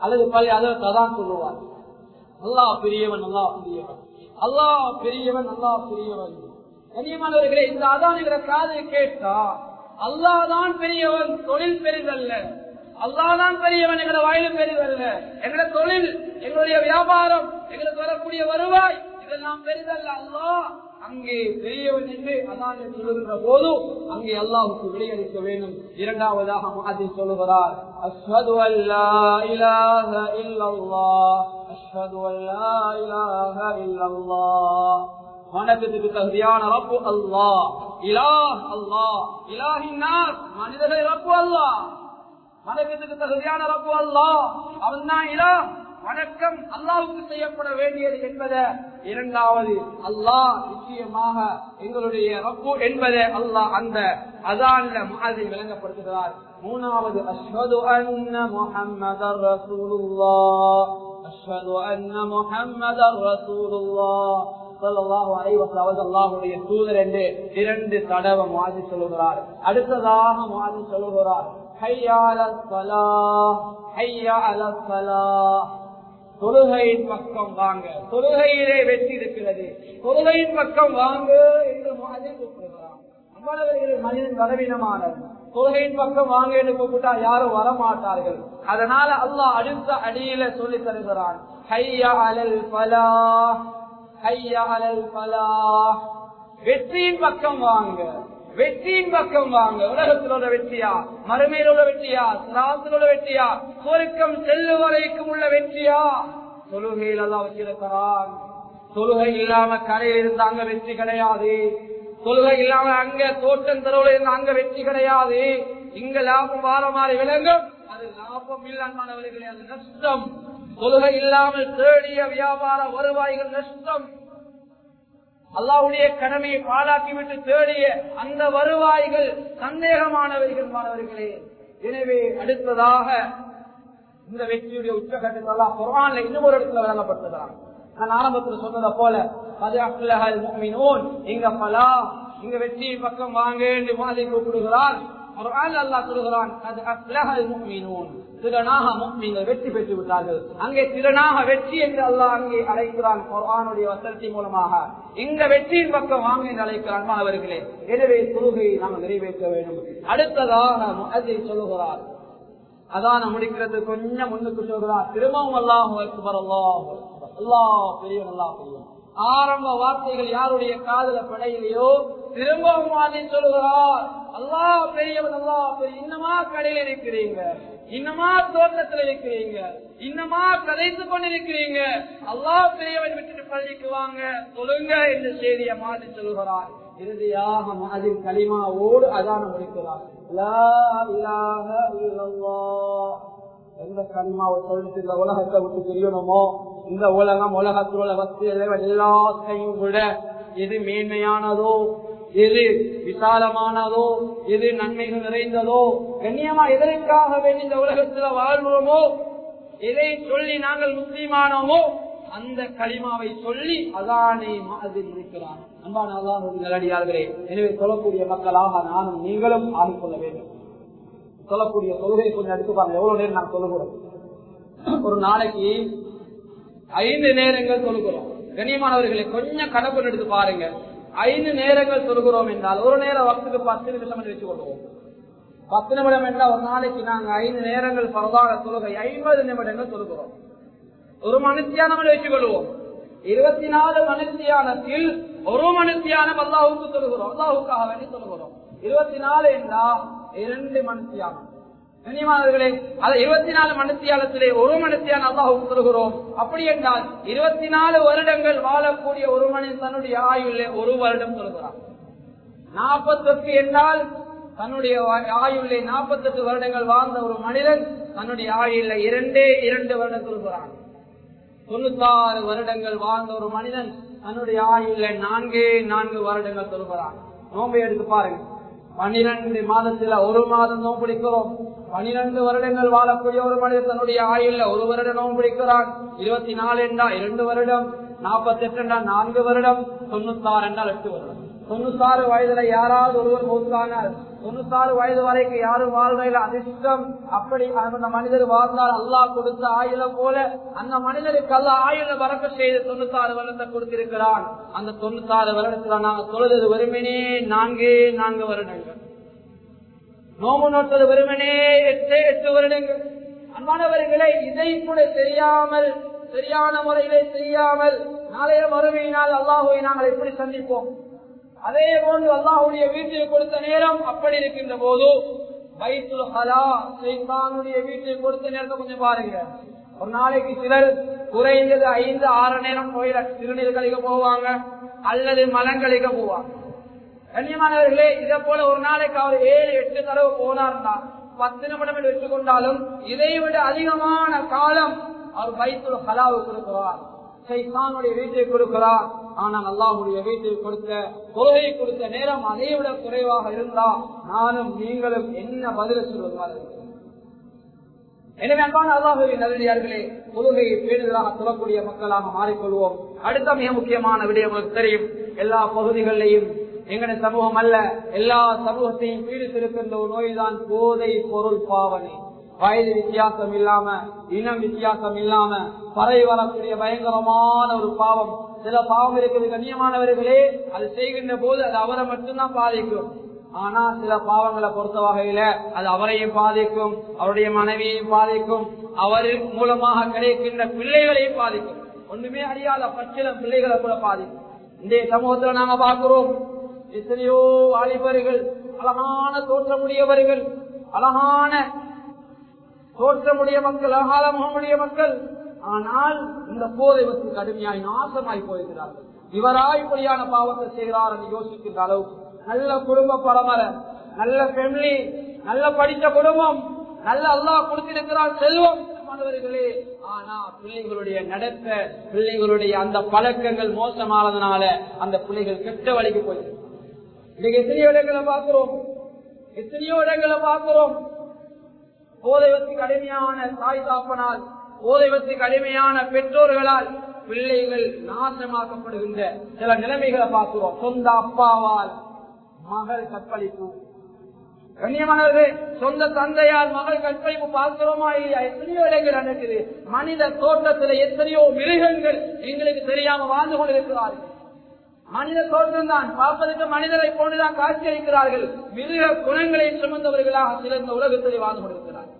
அல்லது பள்ளி அதற்கு அதான் சொல்லுவார் அல்லாஹ் பெரியவன் அல்லாஹ் பெரியவன் அல்லாஹ் பெரியவன் அல்லாஹ் பெரியவன் கண்ணியமானவர்களே இந்த அதானுகிற காதை கேட்டா அல்லாஹ் தான் பெரியவன் தொழில் பெரிதல்ல அல்லாஹ் தான் பெரியவன் எங்களை வாயிலும் பெரிதல்ல எங்களோட தொழில் எங்களுடைய வியாபாரம் எங்களுக்கு வரக்கூடிய வருவாய் இதெல்லாம் பெரிதல்ல அல்லாஹ் அங்கே பெரியவன் என்று அதான் சொல்லுகின்ற போது அங்கே அல்லாஹுக்கு விடையளிக்க வேண்டும் இரண்டாவதாக மாதிரி சொல்லுகிறார் அஸ்வது அல்லா இலாஹ இல்லல்லாஹ் அஸ்வது அல்லா இலாஹ இல்லல்லாஹ் வணக்கத்துக்கு தகுதியான ரப்பு அல்லாஹ் இலாஹ் அல்லாஹ் இலாஹின்னார் மனிதர்களை ரப்பு அல்லாஹ் வணக்கத்துக்கு தகுதியான ரப்பு அல்லாஹ் அவன் தான் இலாஹ் வணக்கம் அல்லாவுக்கு செய்யப்பட வேண்டியது என்பதை இரண்டாவது அல்லாஹ் நிச்சயமாக எங்களுடைய ரப்பு என்பதை அல்லாஹ் அந்த அதான்ல மாதிரி விளங்கப்படுத்துகிறார் மூணாவது அஸ்வது அன்ன முஹம்மதர் ரசூலுல்லாஹ் அஸ்வது அன்ன முஹம்மதர் ரசூலுல்லாஹ் அல்லாஹுடைய தூதர் என்று இரண்டு தடவை மாதிரி சொல்லுகிறார் அடுத்ததாக மாதிரி சொல்லுகிறார் தொழுகையின் பக்கம் வாங்க தொழுகையிலே வெற்றி இருக்கிறது தொழுகையின் பக்கம் வாங்க என்று மாதிரி கூப்பிடுகிறார் மனிதன் பலவீனமானது தொழுகையின் பக்கம் வாங்க என்று கூப்பிட்டா யாரும் வரமாட்டார்கள் அதனால அல்லாஹ் அடுத்த அடியில சொல்லி தருகிறான் ஹையா அலல் பலா ஹையா அலல் பலா வெற்றியின் பக்கம் வாங்க வெற்றியின் பக்கம் வாங்க உலகத்தில் உள்ள வெற்றியா மறுமையில் உள்ள வெற்றியா சிராத்தில் உள்ள வெற்றியா சொருக்கம் செல்லு வரைக்கும் உள்ள வெற்றியா தொழுகையில் எல்லாம் வச்சிருக்கிறான் தொழுகை இல்லாம கடையில் இருந்து அங்க வெற்றி கிடையாது தொழுகை இல்லாம அங்க தோட்டம் தெருவில் இருந்து அங்க வெற்றி கிடையாது இங்க லாபம் வார மாதிரி விளங்கும் அது லாபம் இல்லாமவர்களே அது நஷ்டம் தொழுகை இல்லாமல் தேடிய வியாபார வருவாய்கள் நஷ்டம் அல்லாவுடைய கடமையை பாழாக்கிவிட்டு தேடிய அந்த வருவாய்கள் சந்தேகமானவர்கள் மாணவர்களே எனவே அடுத்ததாக இந்த வெற்றியுடைய உச்சகட்டத்தெல்லாம் குரான்ல இன்னும் ஒரு இடத்துல வழங்கப்பட்டதான் நான் ஆரம்பத்தில் சொன்னதை போல இங்க பலா இங்க வெற்றியின் பக்கம் வாங்க என்று மாதிரி கூப்பிடுகிறார் குரான் அல்லாஹ் சொல்கிறான் அது அப்லஹல் முஃமினூன் திறனாக முக்மீன்கள் வெற்றி பெற்று விட்டார்கள் அங்கே திறனாக வெற்றி என்று அல்லாஹ் அங்கே அழைக்கிறான் குரானுடைய வசனத்தின் மூலமாக இந்த வெற்றியின் பக்கம் வாங்க என்று அழைக்கிறான் மாணவர்களே எனவே தொழுகையை நாம் நிறைவேற்ற வேண்டும் அடுத்ததாக அதை சொல்லுகிறார் அதான முடிக்கிறது கொஞ்சம் முன்னுக்கு சொல்கிறார் திரும்பவும் அல்லாஹ் அக்பர் அல்லாஹ் அல்லாஹ் பெரியவன் அல்லாஹ் பெரியவன் ஆரம்ப வார்த்தைகள் யாருடைய காதல படையிலையோ திரும்பவும் அதை சொல்லுகிறார் அல்லாஹ் பெரியவன் அல்லாஹ் பெரிய இன்னமா கடையில் இருக்கிறீங்க இன்னமா தோட்டத்தில் இருக்கிறீங்க இன்னமா கதைத்து கொண்டிருக்கிறீங்க அல்லாஹ் பெரியவன் விட்டுட்டு பள்ளிக்கு வாங்க சொல்லுங்க என்று செய்திய மாதிரி சொல்லுகிறார் இறுதியாக மாதின் களிமாவோடு அதான முடிக்கிறார் எந்த களிமாவை சொல்லிட்டு இந்த உலகத்தை விட்டு தெரியணுமோ இந்த உலகம் உலகத்தில் உள்ள வசதி எல்லாத்தையும் விட எது மேன்மையானதோ எது விசாலமானதோ எது நன்மைகள் நிறைந்ததோ கண்ணியமா எதற்காக வேண்டி இந்த உலகத்துல வாழ்வோமோ எதை சொல்லி நாங்கள் முஸ்லீமானோமோ அந்த களிமாவை சொல்லி அதானே மாதிரி இருக்கிறான் அன்பான அல்லாஹ் நல்லடியார்களே எனவே சொல்லக்கூடிய மக்களாக நானும் நீங்களும் ஆகிக்கொள்ள வேண்டும் சொல்லக்கூடிய தொழுகை கொஞ்சம் எடுத்துப்பாங்க எவ்வளவு நேரம் நாங்கள் சொல்லுகிறோம் ஒரு நாளைக்கு ஐந்து நேரங்கள் சொல்லுகிறோம் கண்ணியமானவர்களை கொஞ்சம் கணக்கு எடுத்து பாருங்க ஐந்து நேரங்கள் சொல்கிறோம் என்றால் ஒரு நேரம் வக்துக்கு பத்து நிமிஷம் என்று வச்சு கொள்வோம் பத்து நிமிடம் என்றால் ஒரு நாளைக்கு நாங்க ஐந்து நேரங்கள் பரவாக தொழுகை ஐம்பது நிமிடங்கள் சொல்கிறோம் ஒரு மனுஷியானம் வச்சுக் கொள்வோம் இருபத்தி நாலு மனுஷியானத்தில் ஒரு மனுஷியானம் அல்லாஹுக்கு சொல்கிறோம் அல்லாஹுக்காக வேண்டி சொல்கிறோம் இருபத்தி நாலு என்றால் இரண்டு மனுஷியானம் கண்ணியமானவர்களே அது இருபத்தி நாலு மனுஷியானத்திலே ஒரு மனுஷியான அல்லாஹுக்கு சொல்கிறோம் அப்படி என்றால் இருபத்தி நாலு வருடங்கள் வாழக்கூடிய ஒரு மனிதன் தன்னுடைய ஆயுள்ள ஒரு வருடம் சொல்கிறான் நாற்பத்தெட்டு என்றால் தன்னுடைய ஆயுள்ளே நாற்பத்தெட்டு வருடங்கள் வாழ்ந்த ஒரு மனிதன் தன்னுடைய ஆயுள்ள இரண்டே இரண்டு வருடம் சொல்கிறான் தொண்ணூத்தாறு வருடங்கள் வாழ்ந்த ஒரு மனிதன் தன்னுடைய ஆயுள்ள நான்கே நான்கு வருடங்கள் சொல்கிறான் நோம்பை எடுத்து பாருங்க பன்னிரண்டு மாதத்துல ஒரு மாதம் நோம்பு பிடிக்கிறோம் பன்னிரண்டு வருடங்கள் வாழக்கூடிய ஒரு மனிதன் தன்னுடைய ஆயுள்ல ஒரு வருடம் நோம்பு பிடிக்கிறான் இருபத்தி நாலு என்றா இரண்டு வருடம் நாற்பத்தி எட்டு என்றால் நான்கு வருடம் தொண்ணூத்தாறு என்றால் எட்டு வருடம் தொண்ணூத்தாறு வயதுல யாராவது ஒருவர் மௌத்தானால் தொண்ணூத்தாறு வயது வரைக்கும் யாரும் வாழ்றையில அதிர்ஷ்டம் அப்படி அந்த மனிதர் வாழ்ந்தால் அல்லாஹ் கொடுத்த ஆயுள போல அந்த மனிதருக்கு அல்ல ஆயுள வரக்க செய்து தொண்ணூத்தாறு வருடத்தை கொடுத்திருக்கிறான் அந்த தொண்ணூத்தாறு வருடத்துல நாங்க தொழுது வெறுமனே நான்கே நான்கு வருடங்கள் நோம்பு நோட்டது வெறுமனே எட்டு எட்டு வருடங்கள் அன்பானவர்களை இதை கூட தெரியாமல் சரியான முறையிலே செய்யாமல் நாளைய மறுமையினால் அல்லாஹுவை நாங்கள் எப்படி சந்திப்போம் அதே போன்று அல்லாஹுடைய வீட்டில் கொடுத்த நேரம் அப்படி இருக்கின்ற போது வயிற்றுல ஹலா சைத்தானுடைய வீட்டில் கொடுத்த நேரத்தை கொஞ்சம் பாருங்க ஒரு நாளைக்கு சிலர் குறைந்தது ஐந்து ஆறு நேரம் கோயில சிறுநீர் கழிக்க போவாங்க அல்லது மலங்கழிக்க போவாங்க கண்ணியமானவர்களே இதை போல ஒரு நாளைக்கு அவர் ஏழு எட்டு தடவை போனார்னா பத்து நிமிடம் வச்சுக்கொண்டாலும் இதை விட அதிகமான காலம் அவர் வயிற்றுல ஹலாவு கொடுக்கிறார் சைத்தானுடைய வீட்டை கொடுக்கிறார் ஆனால் அல்லாஹுடைய வீட்டை கொடுத்த தொழுகை கொடுத்த நேரம் அதை விட குறைவாக இருந்தா நானும் நீங்களும் என்ன பதில சொல்வது எனவே அன்பான அல்லாஹுவின் நல்லடியார்களே தொழுகையை பேடுதலாக சொல்லக்கூடிய மக்களாக மாறிக்கொள்வோம் அடுத்த மிக முக்கியமான விடயம் உங்களுக்கு தெரியும் எல்லா பகுதிகளிலையும் எங்களுடைய சமூகம் அல்ல எல்லா சமூகத்தையும் பீடித்திருக்கின்ற ஒரு நோய் தான் போதை பொருள் பாவனை வயது வித்தியாசம் இல்லாம இனம் வித்தியாசம் இல்லாம பறை வரக்கூடிய பயங்கரமான ஒரு பாவம் சில பாவம் இருக்குது கண்ணியமானவர்களே அது செய்கின்ற போது அது அவரை மட்டும்தான் பாதிக்கும் ஆனா சில பாவங்களை பொறுத்த வகையில அது அவரையும் பாதிக்கும் அவருடைய மனைவியையும் பாதிக்கும் அவர் மூலமாக கிடைக்கின்ற பிள்ளைகளையும் பாதிக்கும் ஒண்ணுமே அறியாத பச்சில பிள்ளைகளை கூட பாதிக்கும் இந்த சமூகத்துல நாங்க பார்க்கிறோம் எத்தனையோ வாலிபர்கள் அழகான தோற்றமுடையவர்கள் அழகான தோற்றமுடைய மக்கள் அழகால முகமுடைய மக்கள் ஆனால் இந்த போதை வந்து கடுமையாய் நாசமாய் போயிருக்கிறார்கள் இவரா இப்படியான பாவத்தை செய்கிறார் என்று யோசிக்கின்ற அளவுக்கு நல்ல குடும்ப பரம்பரை நல்ல ஃபேமிலி நல்ல படித்த குடும்பம் நல்ல அல்லா கொடுத்திருக்கிறார் செல்வம் மாணவர்களே ஆனா பிள்ளைகளுடைய நடத்த பிள்ளைகளுடைய அந்த பழக்கங்கள் மோசமானதுனால அந்த பிள்ளைகள் கெட்ட வழிக்கு போயிருக்கு இன்னைக்கு எத்தனையோ இடங்களை பார்க்கிறோம் எத்தனையோ இடங்களை பார்க்கிறோம் போதைவத்துக்கு அடிமையான தாய் தாப்பனால் போதைவத்துக்கு அடிமையான பெற்றோர்களால் பிள்ளைகள் நாசமாக்கப்படுகின்ற சில நிலைமைகளை பார்க்கிறோம் சொந்த அப்பாவால் மகள் கற்பழிப்பு கண்ணியமானவர்கள் சொந்த தந்தையால் மகள் கற்பழிப்பு பார்க்கிறோமா இல்லையா எத்தனையோ இடங்கள் நடக்குது மனித தோட்டத்தில் எத்தனையோ மிருகங்கள் எங்களுக்கு தெரியாம வாழ்ந்து கொண்டிருக்கிறார்கள் மனித தோற்றம் தான் பார்ப்பதற்கு மனிதரை போன்றுதான் காட்சி அளிக்கிறார்கள் மிருக குணங்களை சுமந்தவர்களாக சில இந்த உலகத்திலே வாழ்ந்து கொண்டிருக்கிறார்கள்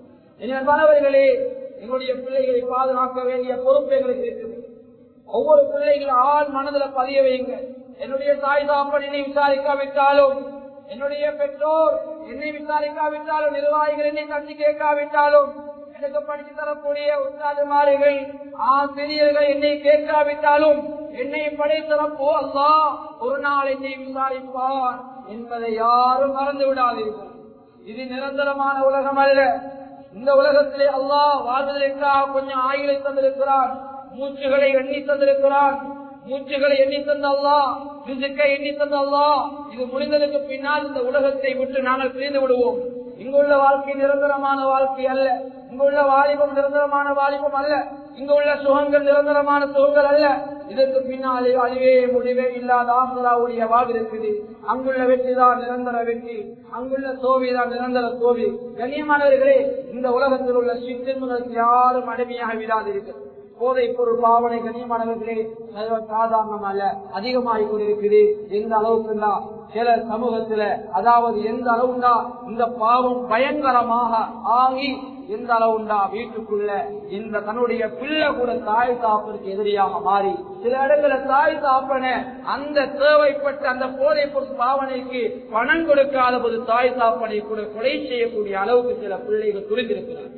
எனவே எங்களுடைய பிள்ளைகளை பாதுகாக்க வேண்டிய பொறுப்பு எங்களுக்கு இருக்குது ஒவ்வொரு பிள்ளைகளும் ஆள் மனதில் பதிய வைங்க என்னுடைய தாய் தாப்பன் என்னை விசாரிக்காவிட்டாலும் என்னுடைய பெற்றோர் என்னை விசாரிக்காவிட்டாலும் நிர்வாகிகள் என்னை தட்டி கேட்காவிட்டாலும் எனக்கு படித்து தரக்கூடிய உத்தாதுமார்கள் ஆசிரியர்கள் என்னை கேட்காவிட்டாலும் என்னை படைத்தரப்போ அல்லா ஒரு நாள் என்னை விசாரிப்பார் என்பதை யாரும் மறந்து விடாதீர்கள் இது நிரந்தரமான உலகம் அல்ல இந்த உலகத்திலே அல்லாஹ் வாழ்வதற்காக கொஞ்சம் ஆயுளை தந்திருக்கிறான் மூச்சுகளை எண்ணி தந்திருக்கிறான் மூச்சுகளை எண்ணி தந்த அல்லா ரிசுக்கை எண்ணி தந்த அல்லா இது முடிந்ததுக்கு பின்னால் இந்த உலகத்தை விட்டு நாங்கள் பிரிந்து விடுவோம் இங்குள்ள வாழ்க்கை நிரந்தரமான வாழ்க்கை அல்ல இங்குள்ள வாலிபம் நிரந்தரமான வாலிபம் அல்ல இங்குள்ள சுகங்கள் நிரந்தரமான சுகங்கள் அல்ல இதற்கு பின்னாலே அழிவே முடிவே இல்லாத ஆசராவுடைய வாழ்வு இருக்குது அங்குள்ள வெற்றி தான் நிரந்தர வெற்றி அங்குள்ள தோல்வி தான் நிரந்தர தோல்வி கண்ணியமானவர்களே இந்த உலகத்தில் உள்ள சிற்றின்பங்களுக்கு யாரும் அடிமையாக விடாதிருக்கிறது போதை பொருள் பாவனை கண்ணியமானவர்களே சாதாரணம் அல்ல அதிகமாகி கொண்டிருக்குது எந்த அளவுக்குண்டா சில சமூகத்துல அதாவது எந்த அளவுண்டா இந்த பாவம் பயங்கரமாக ஆகி எந்த அளவுண்டா வீட்டுக்குள்ள இந்த தன்னுடைய பிள்ளை கூட தாய் தாப்பதற்கு எதிரியாக மாறி சில இடத்துல தாய் தாப்பன அந்த தேவைப்பட்ட அந்த போதை பொருள் பாவனைக்கு பணம் கொடுக்காத போது தாய் தாப்பனை கூட கொலை செய்யக்கூடிய அளவுக்கு சில பிள்ளைகள் துரிந்திருக்கிறார்கள்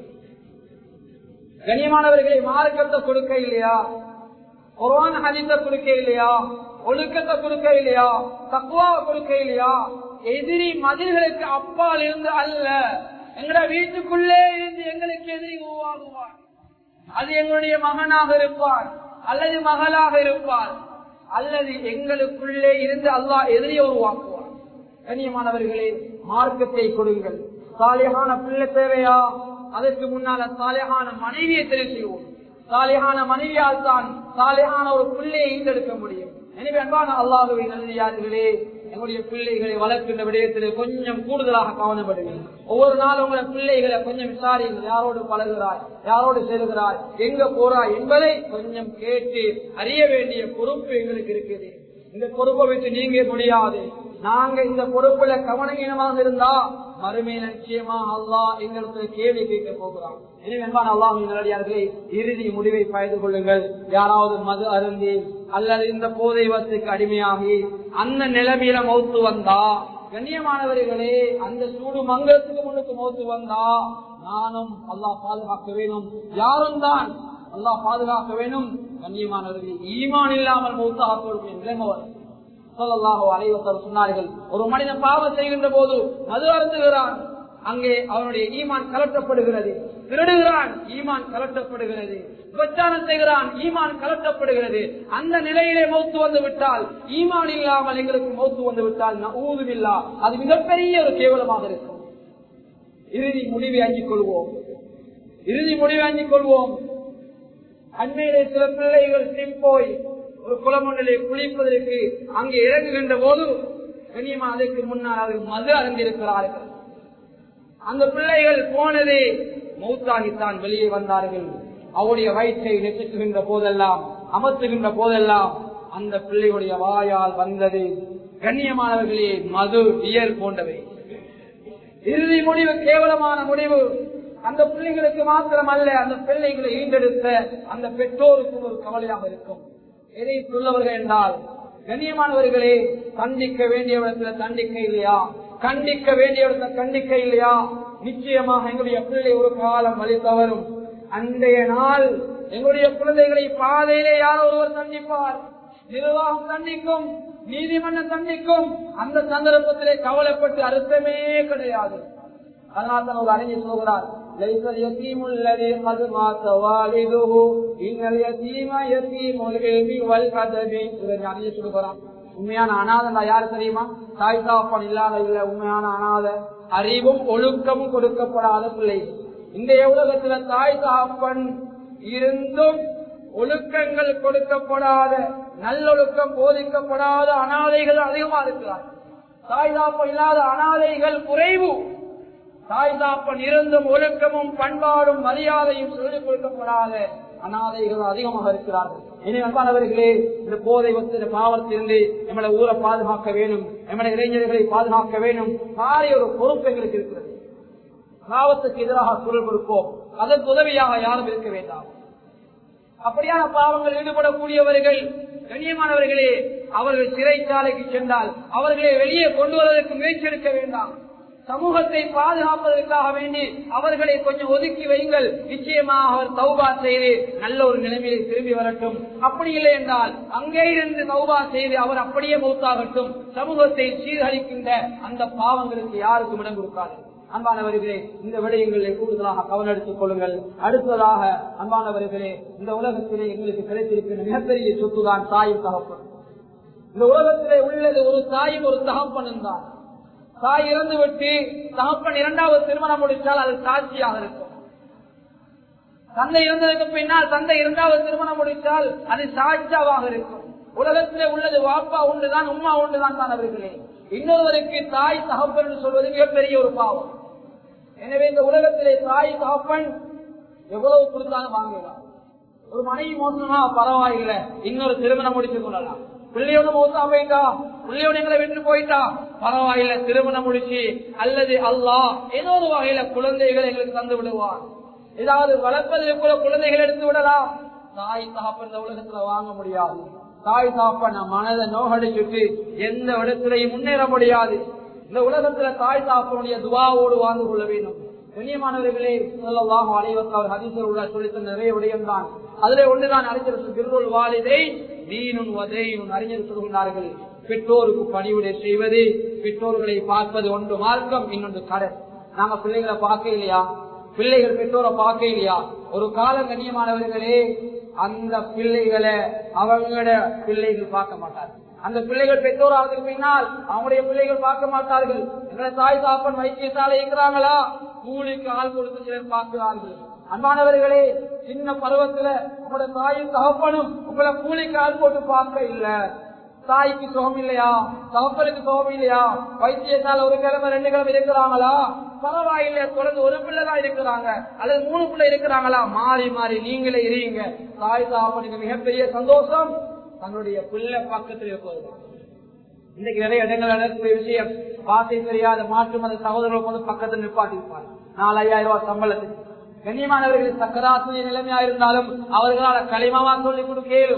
கண்ணியமானவர்களை மார்க்கத்தை கொடுக்க இல்லையா குரான் ஹதீஸ கொடுக்க இல்லையா ஒழுக்கத்தை கொடுக்க இல்லையா தக்குவாவை கொடுக்க இல்லையா எதிரி மதில்களுக்கு அப்பால் இருந்து அல்ல எங்கட வீட்டுக்குள்ளே இருந்து எங்களுக்கு எதிரி உருவாகுவார் அது எங்களுடைய மகனாக இருப்பார் அல்லது மகளாக இருப்பார் அல்லது எங்களுக்குள்ளே இருந்து அல்லாஹ் எதிரியை உருவாக்குவார் கண்ணியமானவர்களே மார்க்கத்தை கொடுங்கள் சாலியான பிள்ளை தேவையா அதற்கு முன்னால சாலையான மனைவியை தெரிவு செய்வோம் சாலையான மனைவியால் தான் சாலையான ஒரு பிள்ளையை ஈண்டெடுக்க முடியும் எனவே அன்பான அல்லாஹுவை நல்லே எங்களுடைய பிள்ளைகளை வளர்க்கின்ற விடயத்திலே கொஞ்சம் கூடுதலாக கவனப்படுங்கள் ஒவ்வொரு நாள் உங்களை பிள்ளைகளை கொஞ்சம் விசாரிங்கள் யாரோடு பழகுகிறாய் யாரோடு செல்கிறாய் எங்க போறாய் என்பதை கொஞ்சம் கேட்டு அறிய வேண்டிய பொறுப்பு எங்களுக்கு இருக்குது இந்த பொறுப்பை விட்டு நீங்க முடியாது நாங்க இந்த பொறுப்புல கவனகீனமாக இருந்தா மறுமையில நிச்சயமா அல்லாஹ் எங்களுக்கு கேள்வி கேட்க போகிறான் எனவே அன்பான அல்லாஹ் நல்லடியார்களே இறுதி முடிவை பயந்து கொள்ளுங்கள் யாராவது மது அருந்தி அல்லது இந்த போதை வசதிக்கு அடிமையாகி அந்த நிலைமையில மௌத்து வந்தா கண்ணியமானவர்களே அந்த சூடு மங்கலத்துக்கு முன்னுக்கு மௌத்து வந்தா நானும் அல்லாஹ் பாதுகாக்க வேணும் யாரும் தான் அல்லாஹ் பாதுகாக்க வேணும் கண்ணியமானவர்களே ஈமான் இல்லாமல் மௌத்தாக கொடுக்கும் நிலைமை வரும் சொல்லலாகோ அனைவசர் சொன்னார்கள் ஒரு மனிதன் பாவம் செய்கின்ற போது மது அருந்துகிறான் அங்கே அவனுடைய ஈமான் கலட்டப்படுகிறது திருடுகிறான் ஈமான் கலட்டப்படுகிறது விபச்சாரம் செய்கிறான் ஈமான் கலட்டப்படுகிறது அந்த நிலையிலே மௌத்து வந்து விட்டால் ஈமான் இல்லாமல் எங்களுக்கு மௌத்து வந்து விட்டால் ஊதுவில்லா அது மிகப்பெரிய ஒரு கேவலமாக இருக்கும் இறுதி முடிவை அஞ்சிக் கொள்வோம் இறுதி முடிவை அஞ்சிக் கொள்வோம் அண்மையிலே சில பிள்ளைகள் போய் ஒரு குளமண்டலை குளிப்பதற்கு அங்கே இறங்குகின்ற போது கண்ணியமா அதற்கு முன்னால் அவர்கள் மது அருந்திருக்கிறார்கள் அந்த பிள்ளைகள் போனதே மௌத்தாகித்தான் வெளியே வந்தார்கள் அவருடைய வயிற்றை நெச்சுகின்ற போதெல்லாம் அமர்த்துகின்ற போதெல்லாம் அந்த பிள்ளையுடைய வாயால் வந்தது கண்ணியமானவர்களே மது வியர் போன்றவை இறுதி முடிவு கேவலமான முடிவு அந்த பிள்ளைகளுக்கு மாத்திரம் அல்ல அந்த பிள்ளைகளை ஈண்டெடுத்த அந்த பெற்றோருக்கும் ஒரு கவலையாக இருக்கும் எதை சொல்லவர்கள் என்றால் கண்ணியமானவர்களே கண்டிக்க வேண்டிய இடத்துல தண்டிக்க இல்லையா கண்டிக்க வேண்டிய இடத்துல கண்டிக்க இல்லையா நிச்சயமாக எங்களுடைய பிள்ளை ஒரு காலம் வழி தவறும் அன்றைய நாள் எங்களுடைய குழந்தைகளை பாதையிலே யாரோ ஒருவர் சந்திப்பார் நிர்வாகம் தண்டிக்கும் நீதிமன்றம் தண்டிக்கும் அந்த சந்தர்ப்பத்திலே கவலைப்பட்டு அர்த்தமே கிடையாது அதனால் தான் ஒரு அறிஞர் சொல்கிறார் ليس اليتيم الذي قد مات والده إن اليتيم يتيم العلم والأدب அறிஞர் சொல்கிறான் உண்மையான அனாதை யாரு தெரியுமா தாய் தாப்பன் இல்லாத இல்ல உண்மையான அனாதை அறிவும் ஒழுக்கமும் கொடுக்கப்படாத பிள்ளை இந்த உலகத்துல தாய் தாப்பன் இருந்தும் ஒழுக்கங்கள் கொடுக்கப்படாத நல்லொழுக்கம் போதிக்கப்படாத அனாதைகள் அதிகமா இருக்கிறார் தாய் தாப்பன் இல்லாத அனாதைகள் குறைவு தாய் தாப்பன் இருந்தும் ஒழுக்கமும் பண்பாடும் மரியாதையும் சொல்லிக் கொடுக்கப்படாத அனாதைகள் அதிகமாக இருக்கிறார்கள் இனி அன்பானவர்களே இந்த போதை ஒத்த பாவத்திலிருந்து நம்மளை ஊரை பாதுகாக்க வேணும் நம்முடைய இளைஞர்களை பாதுகாக்க வேணும் மாறிய ஒரு பொறுப்பு எங்களுக்கு இருக்கிறது பாவத்துக்கு எதிராக குரல் கொடுப்போம் அதற்கு உதவியாக யாரும் இருக்க வேண்டாம் அப்படியான பாவங்கள் ஈடுபடக்கூடியவர்கள் கண்ணியமானவர்களே அவர்கள் சிறைச்சாலைக்கு சென்றால் அவர்களை வெளியே கொண்டு வருவதற்கு முயற்சி எடுக்க வேண்டாம் சமூகத்தை பாதுகாப்பதற்காக வேண்டி அவர்களை கொஞ்சம் ஒதுக்கி வையுங்கள் நிச்சயமாக அவர் தௌபா செய்து நல்ல ஒரு நிலைமையை திரும்பி வரட்டும் அப்படி இல்லை என்றால் அங்கே இருந்து தௌபா செய்து அவர் அப்படியே மௌத்தாகட்டும் சமூகத்தை சீர்கழிக்கின்ற அந்த பாவங்களுக்கு யாருக்கும் இடம் கொடுக்காது அன்பானவர்களே இந்த விடயங்களை கூடுதலாக கவனம் எடுத்துக் கொள்ளுங்கள் அடுத்ததாக அன்பானவர்களே இந்த உலகத்திலே எங்களுக்கு கிடைத்திருக்கின்ற மிகப்பெரிய சொத்துதான் தாயும் தகப்பன் இந்த உலகத்திலே உள்ளது ஒரு தாயும் ஒரு தகப்பனும் தான் தாய் இறந்து விட்டு தகப்பன் இரண்டாவது திருமணம் முடித்தால் அது சாட்சியாக இருக்கும் தந்தை இருந்ததுக்கு பின்னால் தந்தை இரண்டாவது திருமணம் முடித்தால் அது சாட்சியாவாக இருக்கும் உலகத்திலே உள்ளது வாப்பா உண்டுதான் உமா உண்டுதான் தான் அவர்களே இன்னொருவருக்கு தாய் தகப்பன் என்று சொல்வது மிகப்பெரிய ஒரு பாவம் எனவே இந்த உலகத்திலே தாய் தகப்பன் எவ்வளவு கொடுத்தாலும் வாங்கலாம் ஒரு மனைவி மோசமா பரவாயில்லை இன்னொரு திருமணம் முடித்துக் கொள்ளலாம் பிள்ளையோட மோசா போயிட்டா பிள்ளையோட எங்களை விட்டு போயிட்டா பரவாயில்ல திருமணம் முடிச்சு அல்லது அல்லாஹ் ஏதோ ஒரு வகையில குழந்தைகளை எங்களுக்கு தந்து விடுவார் ஏதாவது வளர்ப்பதற்குள்ள குழந்தைகள் எடுத்து விடலாம் தாய் தகப்பன் இந்த உலகத்துல வாங்க முடியாது தாய் தாப்பன் மனதை நோகடிச்சுட்டு எந்த இடத்திலையும் முன்னேற முடியாது இந்த உலகத்துல தாய் தாப்பனுடைய துவாவோடு வாழ்ந்து கொள்ள வேண்டும் கண்ணியமானவர்களே சொல்லலாம் அனைவருக்கு அவர் ஹதீசர் உள்ள சொல்லித்த நிறைய விடயம் தான் அதுல ஒன்றுதான் அறிஞர் திருவள் வாலிதை தீனுன் வதையும் அறிஞர் சொல்கிறார்கள் பெற்றோருக்கு பணிவிடை செய்வது பெற்றோர்களை பார்ப்பது ஒன்று மார்க்கம் இன்னொன்று கடன் நாங்க பிள்ளைகளை பார்க்க இல்லையா பிள்ளைகள் பெற்றோரை பார்க்க இல்லையா ஒரு காலம் கண்ணியமானவர்களே அந்த பிள்ளைகளை அவங்களோட பிள்ளைகள் பார்க்க மாட்டார்கள் அந்த பிள்ளைகள் பெற்றோர் ஆகிறதுக்கு பின்னால் அவங்களுடைய பிள்ளைகள் பார்க்க மாட்டார்கள் எங்களை தாய் தாப்பன் வைத்தியசாலை இருக்கிறாங்களா கூலிக்கு ஆள் கொடுத்து சிலர் பார்க்கிறார்கள் அன்பானவர்களே சின்ன பருவத்துல உங்களோட தாயும் தகப்பனும் உங்களை கூலிக்கு ஆள் போட்டு பார்க்க இல்ல தாய்க்கு சுகம் இல்லையா தகப்பனுக்கு சுகம் இல்லையா வைத்தியசால ஒரு கிழமை ரெண்டு கிழமை இருக்கிறாங்களா பரவாயில்லை தொடர்ந்து ஒரு பிள்ளை தான் இருக்கிறாங்க அல்லது மூணு பிள்ளை இருக்கிறாங்களா மாறி மாறி நீங்களே இருங்க தாய் தகப்பனுக்கு மிகப்பெரிய சந்தோஷம் தன்னுடைய பிள்ளை பக்கத்தில் இருப்பது இன்னைக்கு நிறைய இடங்கள் நடக்கக்கூடிய விஷயம் பாசை தெரியாத மாற்று மத சகோதரர்கள் வந்து பக்கத்தில் நிப்பாட்டிருப்பாங்க நாலு ஐயாயிரம் ரூபாய் சம்பளத்துக்கு கண்ணியமானவர்கள் சக்கராத்துடைய நிலைமையா இருந்தாலும் அவர்களால் களிமாவா சொல்லிக் கொடுக்கலும்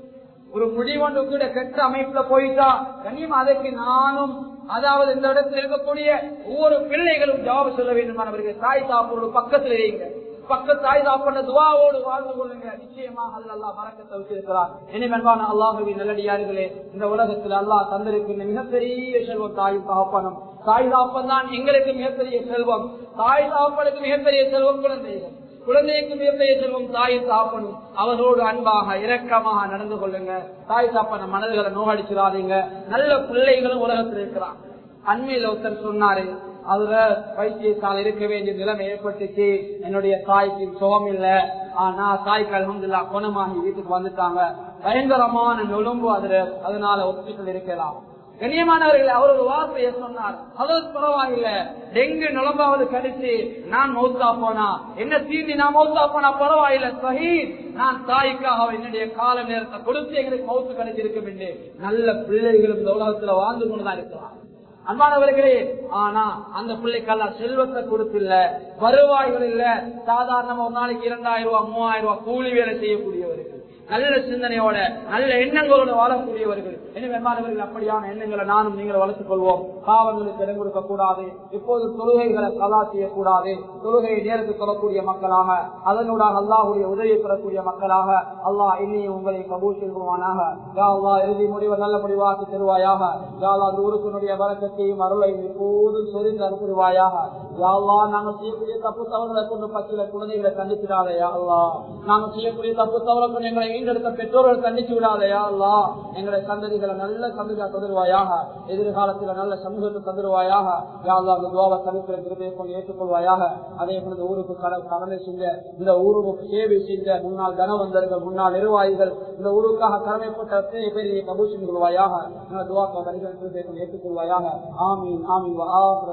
ஒரு முடிவொன்று கூட கெட்ட அமைப்புல போயிட்டா கண்ணியம் அதற்கு நானும் அதாவது இந்த இடத்தில் இருக்கக்கூடிய ஒவ்வொரு பிள்ளைகளும் ஜவாபு சொல்ல வேண்டுமானவர்கள் தாய் தாப்போடு பக்கத்தில் இருங்க பக்கத்து தாய் தாப்பண்ண துவாவோடு வாழ்ந்து கொள்ளுங்க நிச்சயமாக அல்லா மறக்கத்தை வச்சிருக்கிறார் இனிமேன்பான அல்லாஹுவின் நல்லடியார்களே இந்த உலகத்தில் அல்லாஹ் தந்திருக்கின்ற மிகப்பெரிய செல்வம் தாயும் தகப்பனும் தாய் தாப்பன் தான் எங்களுக்கு மிகப்பெரிய செல்வம் தாய் தாப்பனுக்கு மிகப்பெரிய செல்வம் குழந்தைகள் குழந்தைக்கு மிகப்பெரிய செல்வம் தாயும் தாப்பனும் அவரோடு அன்பாக இரக்கமாக நடந்து கொள்ளுங்க தாய் தாப்பன மனதுகளை நோகடிச்சிடாதீங்க நல்ல பிள்ளைகளும் உலகத்தில் இருக்கிறான் அண்மையில் ஒருத்தர் சொன்னாரு அதுல வைத்தியசாலை இருக்க வேண்டிய நிலைமை ஏற்பட்டுச்சு என்னுடைய தாய்க்கு சுகம் இல்ல ஆனா தாய்க்கு அலமதுல்லா குணமாகி வீட்டுக்கு வந்துட்டாங்க பயங்கரமான நொழும்பு அதுல அதனால ஹாஸ்பிட்டல் இருக்கலாம் கண்ணியமானவர்கள் அவர் ஒரு வார்த்தையை சொன்னார் அது பரவாயில்ல டெங்கு நுழம்பாவது கடிச்சு நான் மௌத்தா போனா என்ன தீண்டி நான் மௌத்தா போனா பரவாயில்ல சஹி நான் தாய்க்காக என்னுடைய கால நேரத்தை கொடுத்து எங்களுக்கு மௌத்து கிடைச்சிருக்கும் என்று நல்ல பிள்ளைகளும் இந்த உலகத்துல வாழ்ந்து கொண்டுதான் இருக்கிறார் அன்பானவர்களே ஆனா அந்த பிள்ளைக்கெல்லாம் செல்வத்தை கொடுத்தில்ல வருவாய்கள் இல்ல சாதாரணமா ஒரு நாளைக்கு இரண்டாயிரம் ரூபாய் மூவாயிரம் ரூபாய் கூலி வேலை செய்யக்கூடியவர்கள் நல்ல சிந்தனையோட நல்ல எண்ணங்களோட வாழக்கூடியவர்கள் எனவே மாணவர்கள் அப்படியான எண்ணங்களை நானும் நீங்கள் வளர்த்துக் கொள்வோம் பாவங்களுக்கு இடம் கொடுக்க கூடாது இப்போது தொழுகைகளை கலா செய்யக்கூடாது தொழுகையை நேரத்துக்கு சொல்லக்கூடிய மக்களாக அதனூடாக அல்லாஹுடைய உதவியை பெறக்கூடிய மக்களாக அல்லாஹ் இன்னையும் உங்களை கபூல் செய்வானாக யா அல்லாஹ் இறுதி முடிவை நல்ல முடிவாக்கி தருவாயாக யா அல்லாஹ் அந்த ஊருக்குனுடைய வழக்கத்தையும் அருளையும் எப்போதும் சொரிந்து அனுப்புவாயாக யா அல்லாஹ் நாங்கள் செய்யக்கூடிய தப்பு தவறுகளை கொண்டு பச்சில குழந்தைகளை கண்டிக்கிறாதே யா அல்லாஹ் நாங்கள் செய்யக்கூடிய தப்பு தவறை கொண்டு எங்களை ஈண்டெடுத்த பெற்றோர்கள் கண்டிச்சு விடாதையா அல்லா எங்களை சந்ததிகளை நல்ல சந்ததியா தந்துருவாயாக எதிர்காலத்தில் நல்ல சமூகத்தை தந்துருவாயாக யாழ்லா அந்த துவாவை தவிர்க்கிற திருப்பை கொண்டு ஏற்றுக்கொள்வாயாக அதே போல இந்த ஊருக்கு கடமை செஞ்ச இந்த ஊருக்கு சேவை செஞ்ச முன்னாள் தனவந்தர்கள் முன்னாள் நிர்வாகிகள் இந்த ஊருக்காக கடமைப்பட்ட அத்தனை பேர் நீ கபூஷன் கொள்வாயாக துவாக்கா தனிகள் திருப்பை கொண்டு ஏற்றுக்கொள்வாயாக ஆமீன் ஆமீன்